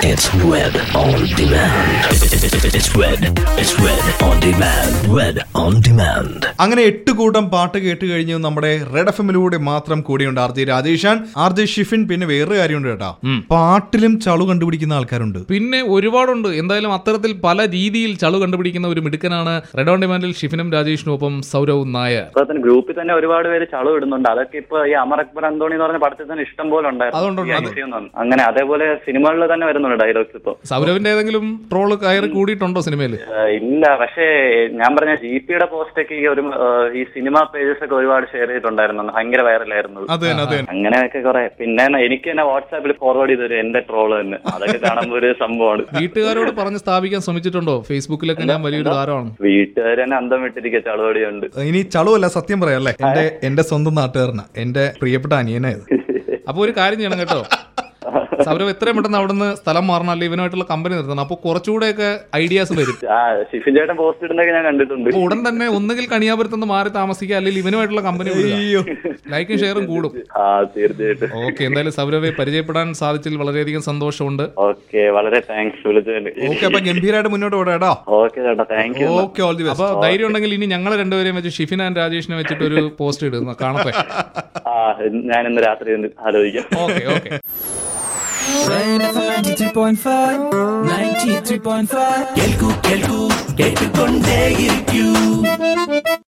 It's Red on Demand. It's Red. It's Red on Demand. Red on Demand. അങ്ങനെ എട്ട് കൂട്ടം പാട്ട് കേട്ട് കഴിഞ്ഞു നമ്മുടെ റെഡ് എഫ് എമ്മിലൂടെ മാത്രം കൂടിയുണ്ട് R J Rajeshan R J Shifin പിന്നെ വേറൊരു കാര്യമുണ്ട് കേട്ടോ പാട്ടിലും ചളു കണ്ടുപിടിക്കുന്ന ആൾക്കാരുണ്ട് പിന്നെ ഒരുപാടുണ്ട് എന്തായാലും അത്തരത്തിൽ പല രീതിയിൽ ചളു കണ്ടുപിടിക്കുന്ന ഒരു മിടുക്കനാണ് റെഡ് ഓൺ ഡിമാൻഡിൽ ഷിഫിനും രാജേഷിനും ഒപ്പം സൗരവ് നായർ ഇപ്പൊ തന്നെ ഗ്രൂപ്പിൽ തന്നെ ഒരുപാട് പേര് ചളു ഇടുന്നുണ്ട് അതൊക്കെ ഇപ്പൊ ഈ അമർ അക്ബർ അന്തോണി എന്ന് പറഞ്ഞ പടത്തിൽ തന്നെ ഇഷ്ടം പോലെ അതുണ്ട്, ഉണ്ടായിരുന്നു ഉണ്ട്. ഈ IC ഒന്നും. അങ്ങനെ അതേപോലെ സിനിമകളിൽ തന്നെ വരുന്നുണ്ട് ഡയലോഗ്സ് ഇപ്പൊ സൗരവിന്റെ ഏതെങ്കിലും ട്രോള് കയറി കൂടിയിട്ടുണ്ടോ സിനിമയിൽ ഏഹ് ഇല്ല പക്ഷേ ഞാൻ പറഞ്ഞ ജി പിയുടെ പോസ്റ്റ് ഒക്കെ ഈ ഒരു ഏഹ് ഈ സിനിമ പേജസ് ഒക്കെ ഒരുപാട് ഷെയർ ചെയ്തിട്ടുണ്ടായിരുന്നു ഭയങ്കര വൈറലായിരുന്നു അത് തന്നെ അത് തന്നെ അങ്ങനെയൊക്കെ കുറെ പിന്നെ എനിക്ക് തന്നെ വാട്സാപ്പിൽ ഫോർവേഡ് ചെയ്ത് തരും എന്റെ ട്രോള് തന്നെ അതൊക്കെ കാണുമ്പോൾ ഒരു സംഭവമാണ് വീട്ടുകാരോട് പറഞ്ഞ് സ്ഥാപിക്കാൻ ശ്രമിച്ചിട്ടുണ്ടോ ഫേസ്ബുക്കിലൊക്കെ ഞാൻ വലിയൊരു താരമാണ് വീട്ടുകാർ തന്നെ അന്തം വിട്ടിരിക്കുക ചളുവടിയുണ്ട് ഇനി ചളുവല്ല സത്യം പറയാം അല്ലേ എന്റെ എന്റെ സ്വന്തം നാട്ടുകാരനാ എന്റെ പ്രിയപ്പെട്ട അനിയനായത് അപ്പൊ ഒരു കാര്യം ചെയ്യണം കേട്ടോ സൗരവ് എത്രയും പെട്ടെന്ന് അവിടുന്ന് സ്ഥലം മാറണം അല്ലെങ്കിൽ ഇവനായിട്ടുള്ള കമ്പനി നിർത്തണം അപ്പൊ കുറച്ചുകൂടെയൊക്കെ ഐഡിയാസ് വരും ആ ഷിഫിൻ ചേട്ടൻ പോസ്റ്റ് ഇടുന്നൊക്കെ ഞാൻ കണ്ടിട്ടുണ്ട് അപ്പൊ ഉടൻ തന്നെ ഒന്നുകിൽ കണിയാപുരത്തുനിന്ന് മാറി താമസിക്കുക അല്ലെങ്കിൽ ഇവനുമായിട്ടുള്ള കമ്പനി അയ്യോ ലൈക്കും ഷെയറും കൂടും ആ തീർച്ചയായിട്ടും ഓക്കെ എന്തായാലും സൗരവെ പരിചയപ്പെടാൻ സാധിച്ചതിൽ വളരെയധികം സന്തോഷമുണ്ട് ഓക്കെ വളരെ താങ്ക്സ് വിളിച്ചതിന് ഓക്കെ അപ്പൊ ഗംഭീരമായിട്ട് മുന്നോട്ട് പോടാ കേട്ടോ ഓക്കെ ചേട്ടാ thank you okay all the അപ്പൊ ബെസ്റ്റ് ധൈര്യം ഉണ്ടെങ്കിൽ ഇനി ഞങ്ങൾ രണ്ടുപേരെയും വെച്ച് ഷിഫിൻ ആൻഡ് രാജേഷിനെ വെച്ചിട്ട് ഒരു പോസ്റ്റ് ഇടുന്നു കാണട്ടെ ആ ഞാൻ ഇന്ന് രാത്രി ഒന്ന് ആലോചിക്കാം okay okay Red FM 93.5 93.5 Kelku, kelku, കേട്ടുകൊണ്ടേയിരിക്കൂ